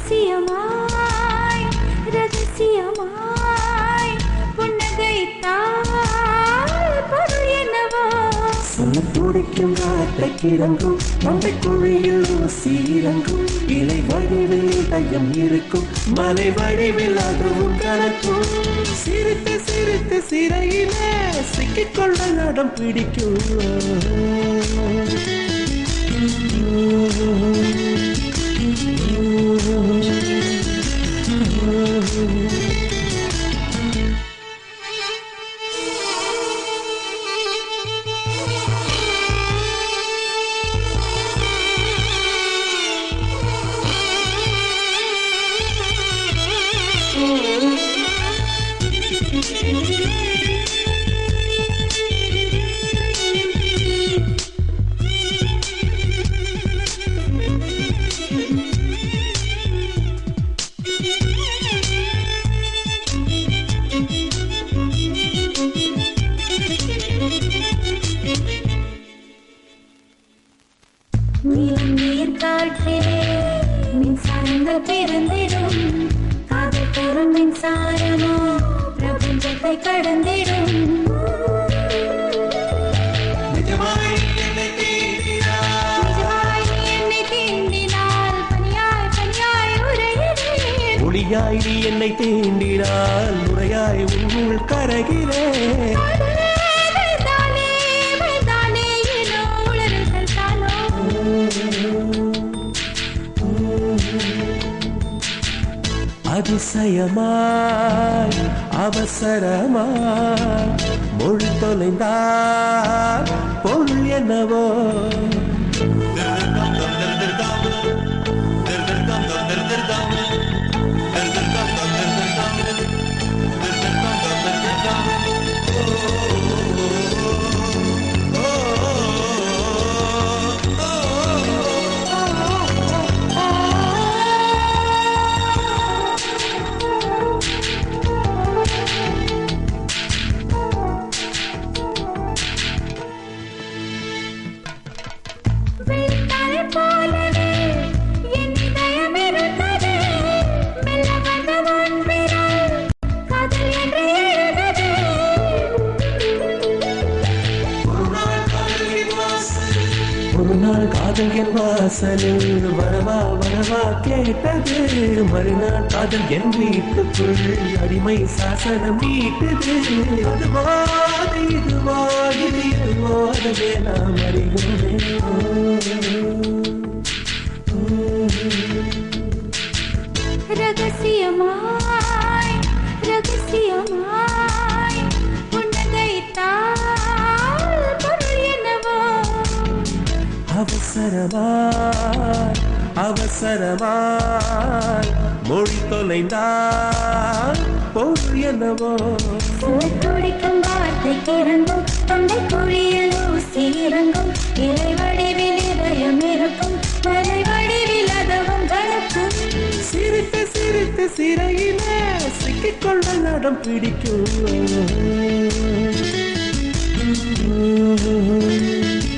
ரகசியமாய் ரகசியமாய் புன்னகைத்தால் பொருள் என்னவோ சொல்ல துடிக்கும் வார்த்தை கிறங்கும் மண்டை குழியில் ஊசி இறங்கும் இலை வடிவில் இதயம் இருக்கும் மலை வடிவில் அதுவும் கலக்கும் சிரித்து சிரித்து சிறையிலே சிக்கிக்கொள்ள நடம் பிடிக்கும் நீலம் நீர் காற்றிலே மின்சாரங்கள் பிறந்திடும் காதல் பெறும் மின்சாரமோ பிரபஞ்சத்தை கடந்திடும் நிஜமாய் என்னை தீண்டினாய். நிஜமாய் நீ என்னை தீண்டினால் பனியாய் பனியாய் உரைகிறேன் ஒளியாய் நீ என்னை தீண்டினால் முறையாய் உள் கரகிறேன் தானே தானே ஏனோ உளறுதல் தானோ அதிசயமாய் அவசரமாய் மொழி தொலைந்தால் பொருள் என்னவோ வெள்ளித்தாளை போலவே என் இதயம் இருந்தது. மெல்ல வந்த உன் விரல் காதல் என்று எழுதது. ஒரு நாள் காதல் என் வாசலில் வரவா வரவா கேட்டது மறுநாள் காதல் என் வீட்டுக்குள் அடிமை சாசனம் நீட்டது அதுவா அது இதுவா இது எதுவோ அதுவே நாம் ரகசியமாய் ரகசியமாய் புன்னகைத்தால் பொருள் என்னவோ அவசரமாய் அவசரமாய் மொழி தொலைந்தால் பொருள் என்னவோ துடிக்கும் வார்த்தை கிறங்கும் தொண்டை குழியில் ஊசி இறங்கும் இலை வடிவில் இதயம் இருக்கும் மலை வடிவில் அதுவும் கலக்கும் சிரித்து சிரித்து சிறையிலே சிக்கிக்கொள்ள நடம் பிடிக்கும்